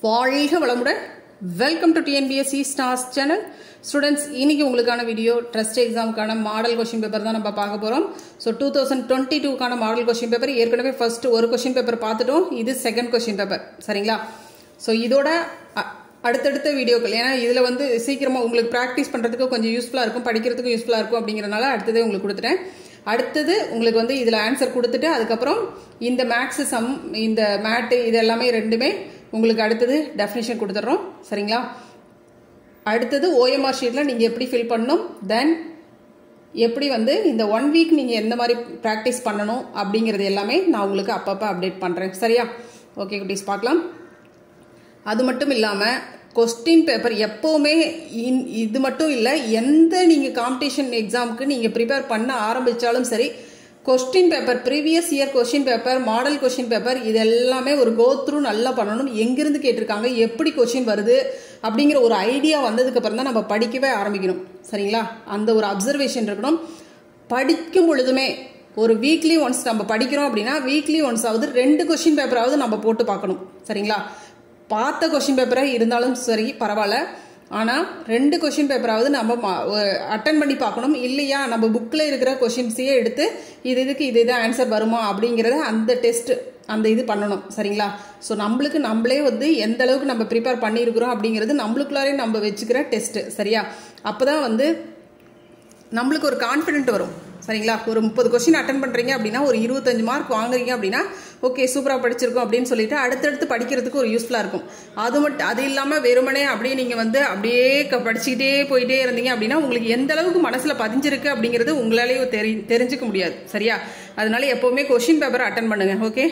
வாழ்க வளமுடன் welcome to TNPSC stars channel students இன்னைக்கு உங்களுக்கான வீடியோ ட்ரஸ்ட் எக்ஸாமுக்கான மாடல் கொஸ்டின் பேப்பர் தான் நம்ம பார்க்க போகிறோம் ஸோ டூ தௌசண்ட் டுவெண்ட்டி டூக்கான மாடல் கொஸ்டின் பேப்பர் ஏற்கனவே ஃபர்ஸ்ட் ஒரு கொஸ்டின் பேப்பர் பார்த்துட்டோம் இது செகண்ட் கொஸ்டின் பேப்பர் சரிங்களா ஸோ இதோட அ- அடுத்தடுத்த வீடியோக்கள் ஏன்னா இதில் வந்து சீக்கிரமாக உங்களுக்கு ப்ராக்டிஸ் பண்ணுறதுக்கு கொஞ்சம் யூஸ்ஃபுல்லாக இருக்கும் படிக்கிறதுக்கும் யூஸ்ஃபுல்லாக இருக்கும் அப்படிங்கிறனால அடுத்ததே உங்களுக்கு கொடுத்துட்டேன் அடுத்தது உங்களுக்கு வந்து இதில் ஆன்சர் கொடுத்துட்டு அதுக்கப்புறம் இந்த மேக்ஸ் சம் இந்த மேட்டு இது எல்லாமே ரெண்டுமே உங்களுக்கு அடுத்தது டெஃபினேஷன் கொடுத்துட்றோம் சரிங்களா அடுத்தது ஓஎம்ஆர் ஷீட்டில் நீங்கள் எப்படி ஃபில் பண்ணணும் தென் எப்படி வந்து இந்த ஒன் வீக் நீங்கள் எந்த மாதிரி ப்ராக்டிஸ் பண்ணணும் அப்படிங்கிறது எல்லாமே நான் உங்களுக்கு அப்பப்போ அப்டேட் பண்ணுறேன் சரியா ஓகே குட்டீஸ் பார்க்கலாம் அது மட்டும் இல்லாமல் கொஸ்டின் பேப்பர் எப்போவுமே இன்- இது மட்டும் இல்லை எந்த நீங்கள் காம்படிஷன் எக்ஸாமுக்கு நீங்கள் ப்ரிப்பேர் பண்ண ஆரம்பித்தாலும் சரி question paper previous year question paper model question paper இது எல்லாமே ஒரு கோ த்ரூ நல்லா பண்ணணும் எங்கிருந்து கேட்டிருக்காங்க எப்படி கொஸ்டின் வருது அப்படிங்கிற ஒரு ஐடியா வந்ததுக்கு அப்புறம் தான் நம்ம படிக்கவே ஆரம்பிக்கணும் சரிங்களா அந்த ஒரு அப்சர்வேஷன் இருக்கணும் படிக்கும் பொழுதுமே ஒரு வீக்லி ஒன்ஸ் நம்ம படிக்கிறோம் அப்படின்னா வீக்லி ஒன்ஸ் ஆகுது ரெண்டு கொஸ்டின் பேப்பராவது நம்ம போட்டு பார்க்கணும் சரிங்களா பார்த்த கொஸ்டின் பேப்பராக இருந்தாலும் சரி பரவாயில்ல ஆனால் ரெண்டு கொஸ்டின் பேப்பராவது நம்ம அட்டன் பண்ணி பார்க்கணும் இல்லையா நம்ம புக்கில் இருக்கிற கொஷின்ஸையே எடுத்து இது இதுக்கு இது இது ஆன்சர் வருமா அப்படிங்கிறத அந்த டெஸ்ட் அந்த இது பண்ணணும் சரிங்களா ஸோ நம்மளுக்கு நம்மளே வந்து எந்த அளவுக்கு நம்ம ப்ரிப்பேர் பண்ணியிருக்கிறோம் அப்படிங்கிறது நம்மளுக்குள்ளாரே நம்ம வச்சுக்கிற டெஸ்ட் சரியா அப்போ தான் வந்து நம்மளுக்கு ஒரு கான்ஃபிடென்ட் வரும் சரிங்களா ஒரு முப்பது கொஸ்டின் அட்டன் பண்ணுறீங்க அப்படின்னா ஒரு இருபத்தஞ்சு மார்க் வாங்குறீங்க அப்படின்னா ஓகே சூப்பராக படிச்சிருக்கோம் அப்படின்னு சொல்லிட்டு அடுத்தடுத்து படிக்கிறதுக்கு ஒரு யூஸ்ஃபுல்லாக இருக்கும் அது மட்டும் அது இல்லாமல் வெறுமனே அப்படியே நீங்கள் வந்து அப்படியே க- படிச்சுக்கிட்டே போயிட்டே இருந்தீங்க அப்படின்னா உங்களுக்கு எந்த அளவுக்கு மனசில் பதிஞ்சிருக்கு அப்படிங்கிறது உங்களாலேயே தெரி தெரிஞ்சுக்க முடியாது சரியா அதனால எப்போவுமே கொஷின் பேப்பர் அட்டன் பண்ணுங்க okay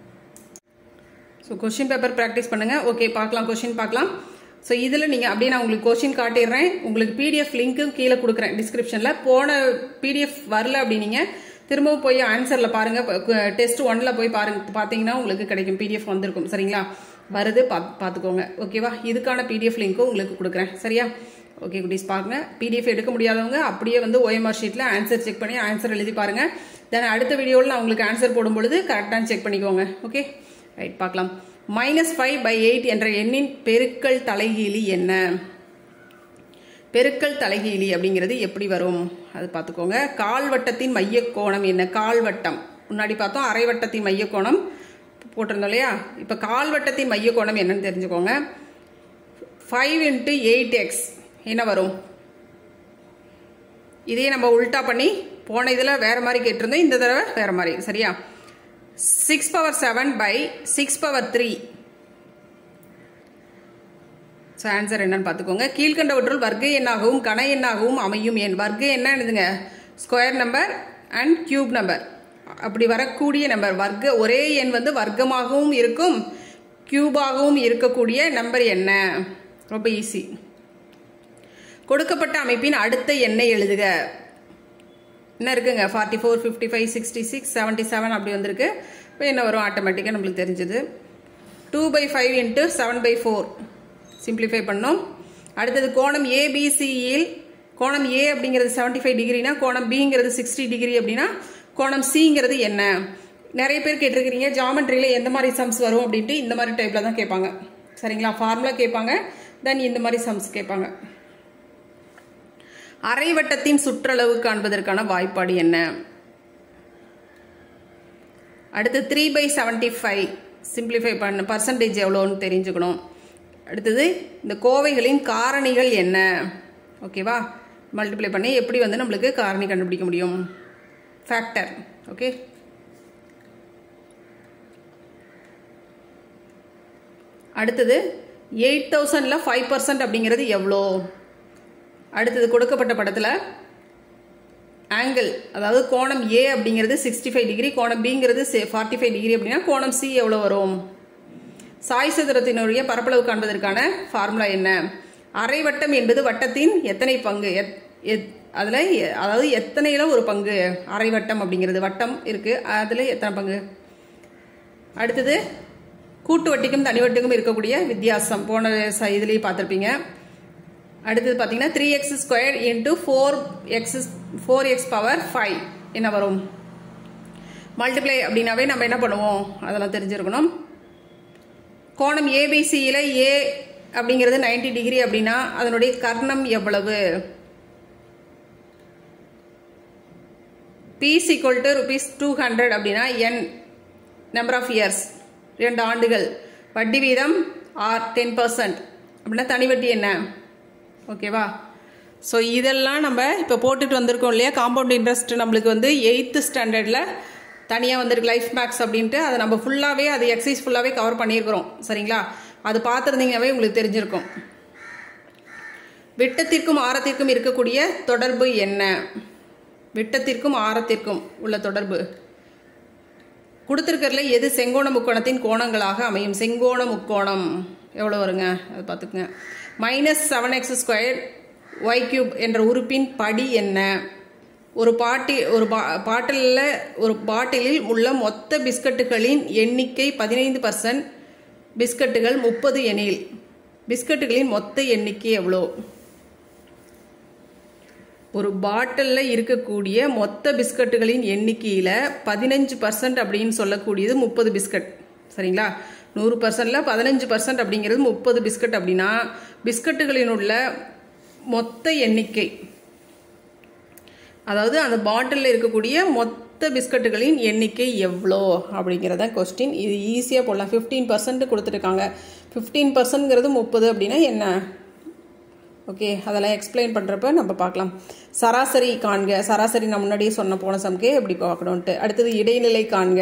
so question paper practice பண்ணுங்கள் ஓகே பார்க்கலாம் கொஷின் பார்க்கலாம் ஸோ இதில் நீங்கள் அப்படியே நான் உங்களுக்கு கொஷின் காட்டிடுறேன் உங்களுக்கு பிடிஎஃப் லிங்க்கும் கீழே கொடுக்குறேன் டிஸ்கிரிப்ஷனில் போன பிடிஎஃப் வரல அப்படின்னீங்க திரும்பவும் போய் ஆன்சரில் பாருங்கள் டெஸ்ட் ஒன்னில் போய் பாருங்க பார்த்தீங்கன்னா உங்களுக்கு கிடைக்கும் பிடிஎஃப் வந்திருக்கும் சரிங்களா வருது பா பார்த்துக்கோங்க ஓகேவா இதுக்கான பிடிஎஃப் லிங்க்கும் உங்களுக்கு கொடுக்குறேன் சரியா ஓகே குட்டீஸ் பாருங்க பிடிஎஃப் எடுக்க முடியாதவங்க அப்படியே வந்து ஓஎம்ஆர் ஷீட்டில் ஆன்சர் செக் பண்ணி ஆன்சர் எழுதி பாருங்கள் தென் அடுத்த வீடியோவில் நான் உங்களுக்கு ஆன்சர் போடும்பொழுது கரெக்டாக செக் பண்ணிக்கோங்க ஓகே ரைட் பார்க்கலாம் மைனஸ் ஃபைவ் பை எயிட் என்ற எண்ணின் பெருக்கல் தலைகீழி என்ன பெருக்கல் தலைகீழி அப்படிங்கிறது எப்படி வரும் அது பார்த்துக்கோங்க கால்வட்டத்தின் மையக் கோணம் என்ன கால்வட்டம் முன்னாடி பார்த்தோம் அரைவட்டத்தின் மையக் கோணம் போட்டிருந்தோம் இல்லையா இப்போ கால்வட்டத்தின் மையக் கோணம் என்னன்னு தெரிஞ்சுக்கோங்க ஃபைவ் இன்ட்டு எயிட் எக்ஸ் என்ன வரும் இதையே நம்ம உல்டா பண்ணி போன இதில் வேற மாதிரி கேட்டிருந்தோம் இந்த தடவை வேற மாதிரி சரியா six power seven by six power three so answer என்னன்னு பார்த்துக்கோங்க கீழ்கண்டவற்றுள் வர்க்க எண்ணாகவும் கன எண்ணாகவும் அமையும் எண் வர்க்க என்ன என்னதுங்க square number and cube number அப்படி வரக்கூடிய நம்பர் வர்க்க ஒரே எண் வந்து வர்க்கமாகவும் இருக்கும் கியூபாகவும் இருக்கக்கூடிய நம்பர் என்ன ரொம்ப ஈஸி கொடுக்கப்பட்ட அமைப்பின் அடுத்த எண்ணை எழுதுக என்ன இருக்குங்க forty four fifty five sixty six seventy seven அப்படி வந்திருக்கு இப்போ என்ன வரும் ஆட்டோமேட்டிக்காக நம்மளுக்கு தெரிஞ்சது two by five into seven by four simplify பண்ணோம் அடுத்தது கோணம் ஏபிசியில் கோணம் ஏ அப்படிங்கிறது செவன்ட்டி ஃபைவ் டிகிரினா கோணம் பிங்கிறது சிக்ஸ்டி டிகிரி அப்படின்னா கோணம் சிங்கிறது என்ன நிறைய பேர் கேட்டிருக்கிறீங்க ஜாமெட்ரியில் எந்த மாதிரி சம்ஸ் வரும் அப்படின்ட்டு இந்த மாதிரி டைப்பில் தான் கேட்பாங்க சரிங்களா ஃபார்முலா கேட்பாங்க தென் இந்த மாதிரி சம்ஸ் கேட்பாங்க அரைவட்டத்தின் சுற்றளவு காண்பதற்கான வாய்ப்பாடு என்ன அடுத்து three by seventy five simplify பண்ண பர்சன்டேஜ் எவ்வளோன்னு தெரிஞ்சுக்கணும் அடுத்தது இந்த கோவைகளின் காரணிகள் என்ன ஓகேவா மல்டிப்ளை பண்ணி எப்படி வந்து நம்மளுக்கு காரணி கண்டுபிடிக்க முடியும் ஃபேக்டர் ஓகே அடுத்தது எயிட் தௌசண்டில் ஃபைவ் பர்சன்ட் அப்படிங்கிறது எவ்வளோ அடுத்தது கொடுக்கப்பட்ட படத்தில் ஆங்கிள் அதாவது கோணம் ஏ அப்படிங்கிறது சிக்ஸ்டி ஃபைவ் டிகிரி கோணம் பிங்கிறது ஃபார்ட்டி ஃபைவ் டிகிரி அப்படின்னா கோணம் சி எவ்வளோ வரும் சாய் சதுரத்தினுடைய பரப்பளவு காண்பதற்கான ஃபார்முலா என்ன அரைவட்டம் என்பது வட்டத்தின் எத்தனை பங்கு எத்- எத்- அதுல எ- அதாவது எத்தனையில ஒரு பங்கு அரைவட்டம் அப்படிங்கிறது வட்டம் இருக்கு அதுல எத்தனை பங்கு அடுத்தது கூட்டு வட்டிக்கும் தனி வட்டிக்கும் இருக்கக்கூடிய வித்தியாசம் போன ச- இதுலயே பார்த்துருப்பீங்க அடுத்தது பார்த்தீங்கன்னா three x square into four x four x power five என்ன வரும் மல்டிப்ளை அப்படின்னாவே நம்ம என்ன பண்ணுவோம் அதெல்லாம் தெரிஞ்சிருக்கணும் கோணம் ஏபிசியில் ஏ அப்படிங்கிறது 90 டிகிரி அப்படின்னா அதனுடைய கர்ணம் எவ்வளவு fees equal to rupees two hundred அப்படின்னா என் நம்பர் ஆஃப் இயர்ஸ் ரெண்டு ஆண்டுகள் வட்டி வீதம் ஆர் டென் பர்சன்ட் அப்படின்னா தனி வட்டி என்ன ஓகேவா ஸோ இதெல்லாம் நம்ம இப்போ போட்டுட்டு வந்திருக்கோம் இல்லையா காம்பவுண்ட் இன்ட்ரெஸ்ட் நம்மளுக்கு வந்து எயித்து ஸ்டாண்டர்டில் தனியாக வந்திருக்கு லைஃப் மேக்ஸ் அப்படின்ட்டு அதை நம்ம ஃபுல்லாகவே அது எக்ஸசைஸ் ஃபுல்லாகவே கவர் பண்ணியிருக்கிறோம் சரிங்களா அது பார்த்துருந்தீங்கன்னாவே உங்களுக்கு தெரிஞ்சிருக்கும் விட்டத்திற்கும் ஆரத்திற்கும் இருக்கக்கூடிய தொடர்பு என்ன விட்டத்திற்கும் ஆரத்திற்கும் உள்ள தொடர்பு கொடுத்துருக்கறதுல எது செங்கோண முக்கோணத்தின் கோணங்களாக அமையும் செங்கோண முக்கோணம் எவ்வளோ வருங்க அது பார்த்துக்குங்க minus seven x square y cube என்ற உறுப்பின் படி என்ன ஒரு பாட்டி ஒரு பா பாட்டிலில் ஒரு பாட்டிலில் உள்ள மொத்த பிஸ்கட்டுகளின் எண்ணிக்கை பதினைந்து பர்சன்ட் பிஸ்கட்டுகள் முப்பது எனில் பிஸ்கட்டுகளின் மொத்த எண்ணிக்கை எவ்வளோ ஒரு பாட்டிலில் இருக்கக்கூடிய மொத்த பிஸ்கட்டுகளின் எண்ணிக்கையில் பதினஞ்சு பர்சன்ட் அப்படின்னு சொல்லக்கூடியது முப்பது பிஸ்கட் சரிங்களா நூறு பர்சன்டில் பதினஞ்சு பர்சன்ட் அப்படிங்கிறது முப்பது பிஸ்கட் அப்படின்னா பிஸ்கட்டுகளின் உள்ள மொத்த எண்ணிக்கை அதாவது அந்த பாட்டிலில் இருக்கக்கூடிய மொத்த பிஸ்கட்டுகளின் எண்ணிக்கை எவ்வளோ அப்படிங்கிறத கொஸ்டின் இது ஈஸியாக போடலாம் ஃபிஃப்டீன் பர்சன்ட் கொடுத்துருக்காங்க ஃபிஃப்டீன் பர்சன்ட்ங்கிறது முப்பது அப்படின்னா என்ன ஓகே அதெல்லாம் எக்ஸ்பிளைன் பண்ணுறப்ப நம்ம பார்க்கலாம் சராசரி காண்க சராசரி நான் முன்னாடியே சொன்ன போன சம்கே எப்படி பார்க்கணுன்ட்டு அடுத்தது இடைநிலை காண்க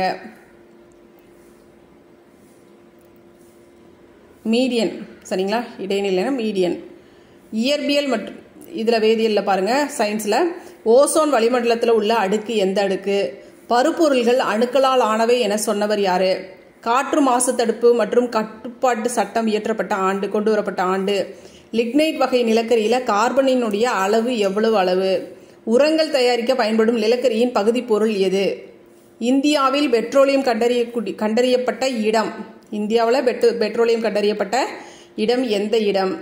மீடியன் சரிங்களா இடைநிலைனா மீடியன் இயற்பியல் மற்றும் இதில் வேதியியலில் பாருங்கள் சயின்ஸில் ஓசோன் வளிமண்டலத்தில் உள்ள அடுக்கு எந்த அடுக்கு பருப்பொருள்கள் அணுக்களால் ஆனவை என சொன்னவர் யாரு காற்று மாசு தடுப்பு மற்றும் கட்டுப்பாட்டு சட்டம் இயற்றப்பட்ட ஆண்டு கொண்டு வரப்பட்ட ஆண்டு லிக்னைட் வகை நிலக்கரியில் கார்பனினுடைய அளவு எவ்வளவு அளவு உரங்கள் தயாரிக்க பயன்படும் நிலக்கரியின் பகுதி பொருள் எது இந்தியாவில் பெட்ரோலியம் கண்டறிய கண்டறியப்பட்ட இடம் இந்தியாவில் பெட்ரோ பெட்ரோலியம் கண்டறியப்பட்ட இடம் எந்த இடம்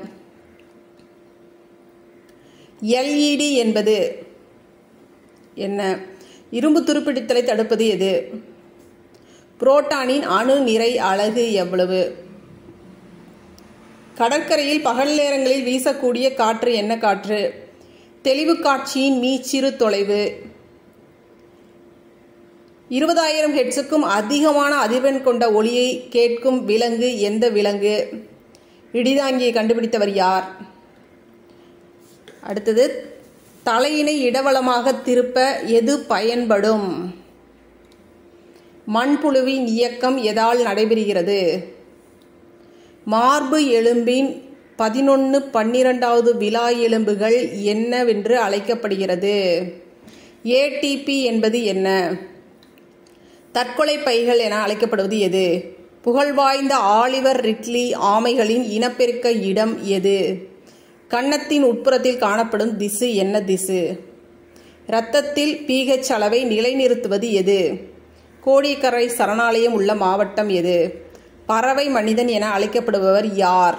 எல்இடி என்பது என்ன இரும்பு துருப்பிடித்தலை தடுப்பது எது புரோட்டானின் அணு நிறை அலகு எவ்வளவு கடற்கரையில் பகல் நேரங்களில் வீசக்கூடிய காற்று என்ன காற்று தெளிவு காட்சியின் மீச்சிறு தொலைவு இருபதாயிரம் ஹெட்ஸுக்கும் அதிகமான அதிர்வெண் கொண்ட ஒளியை கேட்கும் விலங்கு எந்த விலங்கு இடிதாங்கியை கண்டுபிடித்தவர் யார் அடுத்தது தலையினை இடவளமாக திருப்ப எது பயன்படும் மண்புழுவின் இயக்கம் எதால் நடைபெறுகிறது மார்பு எலும்பின் பதினொன்று பன்னிரெண்டாவது விழா எலும்புகள் என்னவென்று அழைக்கப்படுகிறது ஏடிபி என்பது என்ன தற்கொலை பைகள் என அழைக்கப்படுவது எது புகழ்வாய்ந்த ஆலிவர் ரிட்லி ஆமைகளின் இனப்பெருக்க இடம் எது கன்னத்தின் உட்புறத்தில் காணப்படும் திசு என்ன திசு இரத்தத்தில் பிஹெச் அளவை நிலைநிறுத்துவது எது கோடிக்கரை சரணாலயம் உள்ள மாவட்டம் எது பறவை மனிதன் என அழைக்கப்படுபவர் யார்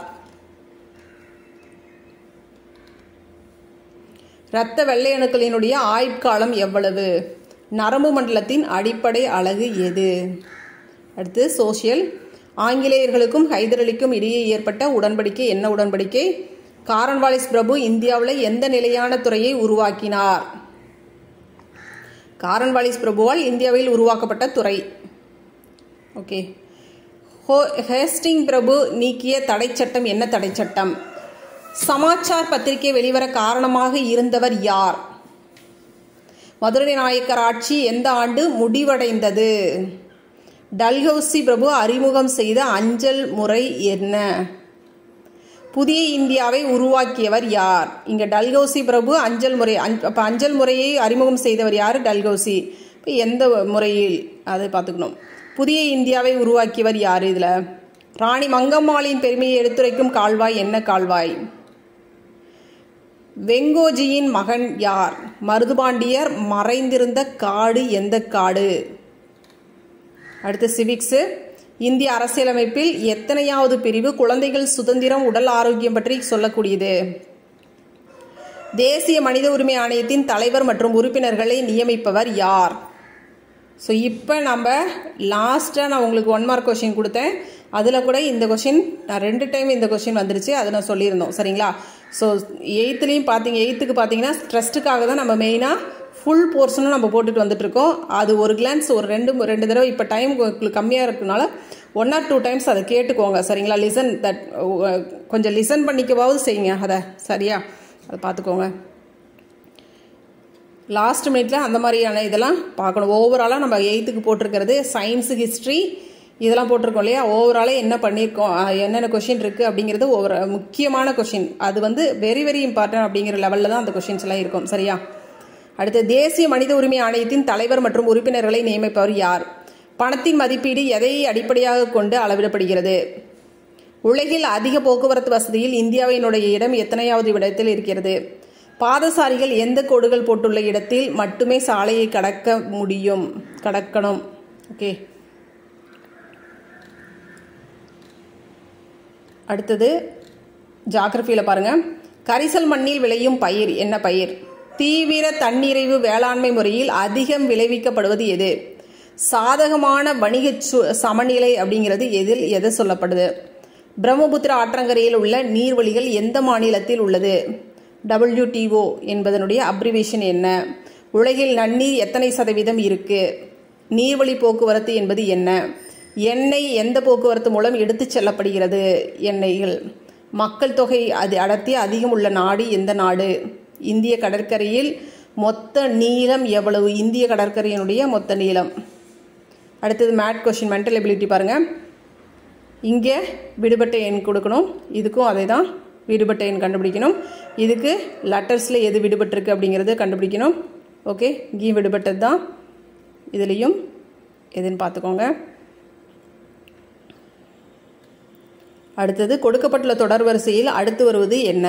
இரத்த வெள்ளை அணுக்களினுடைய ஆயுட்காலம் எவ்வளவு நரம்பு மண்டலத்தின் அடிப்படை அழகு எது அடுத்து சோசியல் ஆங்கிலேயர்களுக்கும் ஹைதர் அலிக்கும் இடையே ஏற்பட்ட உடன்படிக்கை என்ன உடன்படிக்கை காரன்வாலிஸ் பிரபு இந்தியாவில் எந்த நிலையான துறையை உருவாக்கினார் காரன்வாலிஸ் பிரபுவால் இந்தியாவில் உருவாக்கப்பட்ட துறை ஓகே ஹோ ஹேஸ்டிங் பிரபு நீக்கிய தடை சட்டம் என்ன தடை சட்டம் சமாச்சார் பத்திரிகை வெளிவர காரணமாக இருந்தவர் யார் மதுரை நாயக்கர் ஆட்சி எந்த ஆண்டு முடிவடைந்தது டல்ஹௌசி பிரபு அறிமுகம் செய்த அஞ்சல் முறை என்ன புதிய இந்தியாவை உருவாக்கியவர் யார் இங்கே டல்கௌசி பிரபு அஞ்சல் முறை அப்போ அஞ்சல் முறையை அறிமுகம் செய்தவர் யார் டல்கௌசி இப்போ எந்த முறையில் அதை பார்த்துக்கணும் புதிய இந்தியாவை உருவாக்கியவர் யார் இதில் ராணி மங்கம்மாளின் பெருமையை எடுத்துரைக்கும் கால்வாய் என்ன கால்வாய் வெங்கோஜியின் மகன் யார் மருதுபாண்டியர் மறைந்திருந்த காடு எந்த காடு அடுத்து சிவிக்ஸு இந்திய அரசியலமைப்பில் எத்தனையாவது பிரிவு குழந்தைகள் சுதந்திரம் உடல் ஆரோக்கியம் பற்றி சொல்லக்கூடியது தேசிய மனித உரிமை ஆணையத்தின் தலைவர் மற்றும் உறுப்பினர்களை நியமிப்பவர் யார் ஸோ இப்போ நம்ம லாஸ்ட்டாக நான் உங்களுக்கு ஒன் மார்க் கொஷின் கொடுத்தேன் அதில் கூட இந்த கொஷின் நான் ரெண்டு டைம் இந்த கொஷின் வந்துருச்சு அதை நான் சொல்லியிருந்தோம் சரிங்களா ஸோ எயித்துலேயும் பார்த்தீங்க எயித்துக்கு பார்த்தீங்கன்னா ட்ரஸ்ட்டுக்காக தான் நம்ம மெயினாக ஃபுல் போர்ஷனும் நம்ம போட்டுட்டு வந்துட்டுருக்கோம் அது ஒரு கிளான்ஸ் ஒரு ரெண்டு ரெண்டு தடவை இப்போ டைம் உங்களுக்கு கம்மியாக இருக்கனால ஒன் ஆர் டூ டைம்ஸ் அதை கேட்டுக்கோங்க சரிங்களா லிசன் தட் கொஞ்சம் லிசன் பண்ணிக்கவாவது செய்யுங்க அதை சரியா அதை பார்த்துக்கோங்க லாஸ்ட் மினிட்ல அந்த மாதிரியான இதெல்லாம் பார்க்கணும் ஓவராலாக நம்ம எயித்துக்கு போட்டிருக்கிறது சயின்ஸு ஹிஸ்ட்ரி இதெல்லாம் போட்டிருக்கோம் இல்லையா ஓவராலாக என்ன பண்ணியிருக்கோம் என்னென்ன கொஷின் இருக்குது அப்படிங்கிறது ஒவ்வொரு முக்கியமான கொஷின் அது வந்து வெரி வெரி இம்பார்ட்டன்ட் அப்படிங்கிற லெவலில் தான் அந்த கொஷின்ஸ் எல்லாம் இருக்கும் சரியா அடுத்து தேசிய மனித உரிமை ஆணையத்தின் தலைவர் மற்றும் உறுப்பினர்களை நியமிப்பவர் யார் பணத்தின் மதிப்பீடு எதை அடிப்படையாக கொண்டு அளவிடப்படுகிறது உலகில் அதிக போக்குவரத்து வசதியில் இந்தியாவினுடைய இடம் எத்தனையாவது இடத்தில் இருக்கிறது பாதசாரிகள் எந்த கோடுகள் போட்டுள்ள இடத்தில் மட்டுமே சாலையை கடக்க முடியும் கடக்கணும் ஓகே அடுத்தது ஜாகிரபியில் பாருங்க கரிசல் மண்ணில் விளையும் பயிர் என்ன பயிர் தீவிர தன்னிறைவு வேளாண்மை முறையில் அதிகம் விளைவிக்கப்படுவது எது சாதகமான வணிக சமநிலை அப்படிங்கிறது எதில் எது சொல்லப்படுது பிரம்மபுத்திரா ஆற்றங்கரையில் உள்ள நீர்வழிகள் எந்த மாநிலத்தில் உள்ளது டபிள்யூடிஓ என்பதனுடைய அப்ரிவேஷன் என்ன உலகில் நன்னீர் எத்தனை சதவீதம் இருக்கு நீர்வழி போக்குவரத்து என்பது என்ன எண்ணெய் எந்த போக்குவரத்து மூலம் எடுத்துச் செல்லப்படுகிறது எண்ணெய்கள் மக்கள் தொகை அது அடர்த்தி அதிகம் உள்ள நாடு எந்த நாடு இந்திய கடற்கரையில் மொத்த நீளம் எவ்வளவு இந்திய கடற்கரையினுடைய மொத்த நீளம் அடுத்தது மேட் கொஷின் மென்டல் எபிலிட்டி பாருங்கள் இங்கே விடுபட்ட எண் கொடுக்கணும் இதுக்கும் அதே தான் விடுபட்ட எண் கண்டுபிடிக்கணும் இதுக்கு லெட்டர்ஸில் எது விடுபட்டிருக்கு அப்படிங்கிறத கண்டுபிடிக்கணும் ஓகே இங்கேயும் விடுபட்டது தான் இதுலேயும் எதுன்னு பார்த்துக்கோங்க அடுத்தது கொடுக்கப்பட்டுள்ள தொடர் வரிசையில் அடுத்து வருவது என்ன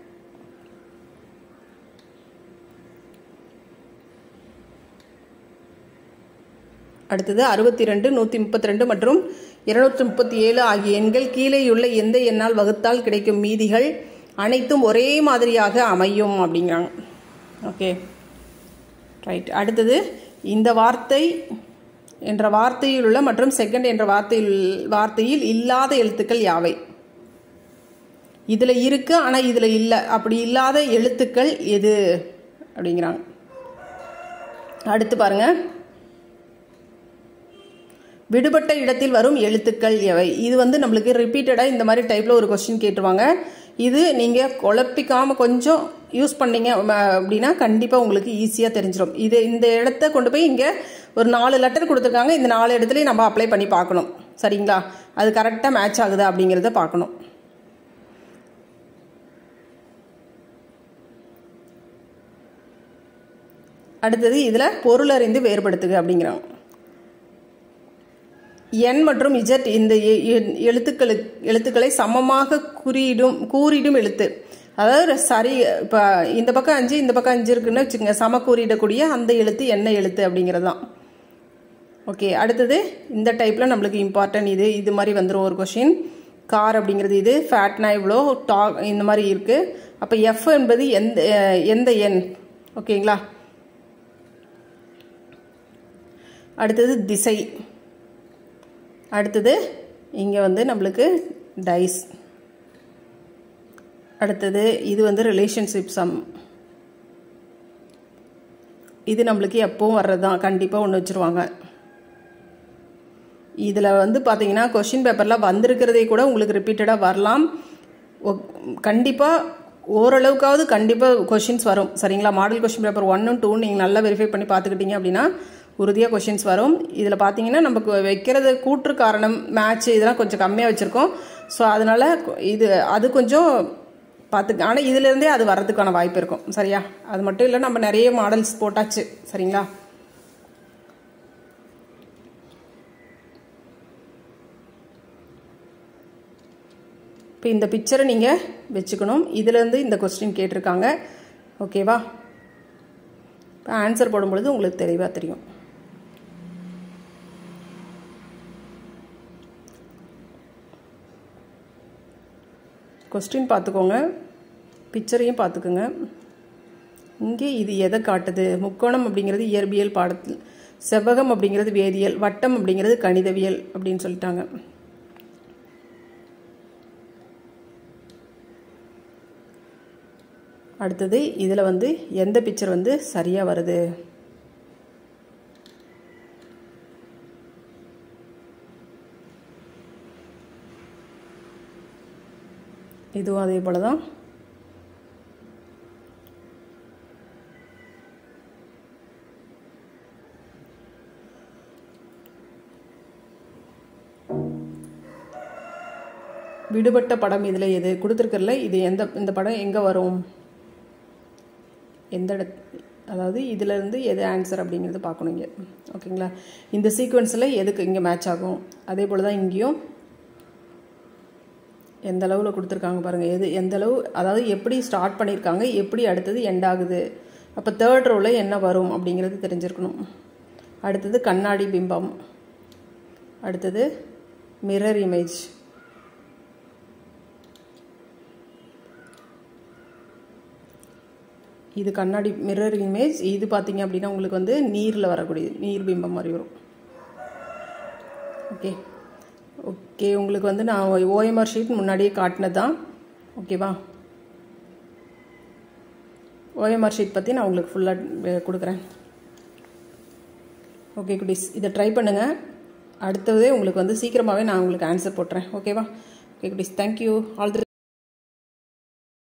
அடுத்தது அறுபத்தி ரெண்டு நூற்றி முப்பத்தி ரெண்டு மற்றும் இருநூற்றி முப்பத்தி ஏழு ஆகிய எண்கள் கீழேயுள்ள எந்த எண்ணால் வகுத்தால் கிடைக்கும் மீதிகள் அனைத்தும் ஒரே மாதிரியாக அமையும் அப்படிங்கிறாங்க ஓகே ரைட் அடுத்தது இந்த வார்த்தை என்ற வார்த்தையில் உள்ள மற்றும் செகண்ட் என்ற வார்த்தையில் வார்த்தையில் இல்லாத எழுத்துக்கள் யாவை இதில் இருக்கு ஆனால் இதில் இல்லை அப்படி இல்லாத எழுத்துக்கள் எது அப்படிங்கிறாங்க அடுத்து பாருங்க விடுபட்ட இடத்தில் வரும் எழுத்துக்கள் எவை இது வந்து நம்மளுக்கு ரிப்பீட்டடாக இந்த மாதிரி டைப்பில் ஒரு கொஸ்டின் கேட்டுருவாங்க இது நீங்கள் குழப்பிக்காமல் கொஞ்சம் யூஸ் பண்ணீங்க அப்படின்னா கண்டிப்பாக உங்களுக்கு ஈஸியாக தெரிஞ்சிடும் இது இந்த இடத்த கொண்டு போய் இங்கே ஒரு நாலு லெட்டர் கொடுத்துருக்காங்க இந்த நாலு இடத்துலையும் நம்ம அப்ளை பண்ணி பார்க்கணும் சரிங்களா அது கரெக்டாக மேட்ச் ஆகுதா அப்படிங்கிறத பார்க்கணும் அடுத்தது இதில் பொருள் அறிந்து வேறுபடுத்துக அப்படிங்கிறாங்க என் மற்றும் இஜட் இந்த எழுத்துக்களு எழுத்துக்களை சமமாக குறியிடும் கூறிடும் எழுத்து அதாவது சரி இப்போ இந்த பக்கம் அஞ்சு இந்த பக்கம் அஞ்சு இருக்குன்னு வச்சுக்கோங்க சம கூறிடக்கூடிய அந்த எழுத்து என்ன எழுத்து அப்படிங்கிறது தான் ஓகே அடுத்தது இந்த டைப்பில் நம்மளுக்கு இம்பார்ட்டன்ட் இது இது மாதிரி வந்துடும் ஒரு கொஷின் கார் அப்படிங்கிறது இது ஃபேட்னா இவ்வளோ டாக் இந்த மாதிரி இருக்குது அப்போ எஃப் என்பது எந்த எந்த எண் ஓகேங்களா அடுத்தது திசை அடுத்தது இங்கே வந்து நம்மளுக்கு டைஸ் அடுத்தது இது வந்து ரிலேஷன்ஷிப் சம் இது நம்மளுக்கு எப்பவும் வர்றது தான் கண்டிப்பாக ஒன்று வச்சுருவாங்க இதில் வந்து பார்த்தீங்கன்னா கொஷின் பேப்பரில் வந்திருக்கிறதே கூட உங்களுக்கு ரிப்பீட்டடாக வரலாம் கண்டிப்பாக ஓரளவுக்காவது கண்டிப்பாக கொஷின்ஸ் வரும் சரிங்களா மாடல் கொஷின் பேப்பர் ஒன்னும் டூ நீங்கள் நல்லா வெரிஃபை பண்ணி பார்த்துக்கிட்டீங்க அப்படின்னா உறுதியாக கொஷின்ஸ் வரும் இதில் பார்த்தீங்கன்னா நம்ம வைக்கிறது கூற்று காரணம் மேட்ச் இதெல்லாம் கொஞ்சம் கம்மியாக வச்சுருக்கோம் ஸோ அதனால் இது அது கொஞ்சம் பார்த்து ஆனால் இதுலேருந்தே அது வர்றதுக்கான வாய்ப்பு இருக்கும் சரியா அது மட்டும் இல்லை நம்ம நிறைய மாடல்ஸ் போட்டாச்சு சரிங்களா இப்போ இந்த பிக்சரை நீங்கள் வச்சுக்கணும் இதுலேருந்து இந்த கொஸ்டின் கேட்டிருக்காங்க ஓகேவா இப்போ ஆன்சர் போடும்பொழுது உங்களுக்கு தெளிவாக தெரியும் கொஸ்டின் பார்த்துக்கோங்க பிக்சரையும் பார்த்துக்குங்க இங்கே இது எதை காட்டுது முக்கோணம் அப்படிங்கிறது இயற்பியல் பாடத்தில் செவ்வகம் அப்படிங்கிறது வேதியியல் வட்டம் அப்படிங்கிறது கணிதவியல் அப்படின்னு சொல்லிட்டாங்க அடுத்தது இதில் வந்து எந்த பிக்சர் வந்து சரியாக வருது இதுவும் அதே போல் தான் விடுபட்ட படம் இதில் எது கொடுத்துருக்கறல இது எந்த இந்த படம் எங்கே வரும் எந்த இட அதாவது இதிலேருந்து எது ஆன்சர் அப்படிங்கிறது பார்க்கணும் இங்கே ஓகேங்களா இந்த சீக்வன்ஸில் எதுக்கு இங்கே மேட்ச் ஆகும் அதே போல் தான் இங்கேயும் எந்த அளவில் கொடுத்துருக்காங்க பாருங்கள் எது எந்த அளவு அதாவது எப்படி ஸ்டார்ட் பண்ணியிருக்காங்க எப்படி அடுத்தது எண்ட் ஆகுது அப்போ தேர்ட் ரோவில் என்ன வரும் அப்படிங்கிறது தெரிஞ்சிருக்கணும் அடுத்தது கண்ணாடி பிம்பம் அடுத்தது மிரர் இமேஜ் இது கண்ணாடி மிரர் இமேஜ் இது பார்த்தீங்க அப்படின்னா உங்களுக்கு வந்து நீரில் வரக்கூடிய நீர் பிம்பம் மாதிரி வரும் ஓகே ஓகே உங்களுக்கு வந்து நான் ஓஎம்ஆர் ஷீட் முன்னாடியே காட்டினது தான் ஓகேவா ஓஎம்ஆர் ஷீட் பற்றி நான் உங்களுக்கு ஃபுல்லாக கொடுக்குறேன் ஓகே குட்டீஸ் இதை ட்ரை பண்ணுங்கள் அடுத்ததே உங்களுக்கு வந்து சீக்கிரமாகவே நான் உங்களுக்கு ஆன்சர் போட்டுறேன் ஓகேவா ஓகே குட்டீஸ் தேங்க்யூ ஆல் தி